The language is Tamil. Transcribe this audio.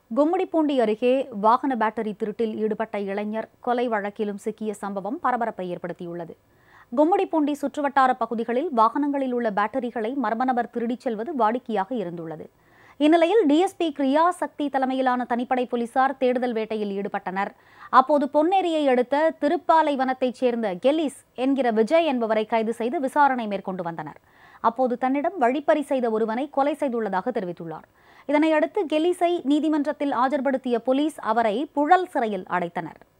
கும்மிடிப்பூண்டி அருகே வாகன பேட்டரி திருட்டில் ஈடுபட்ட இளைஞர் கொலை வழக்கிலும் சிக்கிய சம்பவம் பரபரப்பை ஏற்படுத்தியுள்ளது கும்மிடிப்பூண்டி சுற்றுவட்டார பகுதிகளில் வாகனங்களில் உள்ள பேட்டரிகளை மர்ம நபர் திருடிச் செல்வது வாடிக்கையாக இருந்துள்ளது இந்நிலையில் டிஎஸ்பி கிரியா சக்தி தலைமையிலான தனிப்படை போலீசார் தேடுதல் வேட்டையில் ஈடுபட்டனர் அப்போது பொன்னேரியை அடுத்த திருப்பாலைவனத்தைச் சேர்ந்த கெல்லிஸ் என்கிற விஜய் என்பவரை கைது செய்து விசாரணை மேற்கொண்டு வந்தனர் அப்போது தன்னிடம் வழிப்பறி செய்த ஒருவனை கொலை செய்துள்ளதாக தெரிவித்துள்ளார் இதனையடுத்து கெல்லிஸை நீதிமன்றத்தில் ஆஜர்படுத்திய போலீஸ் அவரை புழல் சிறையில் அடைத்தனர்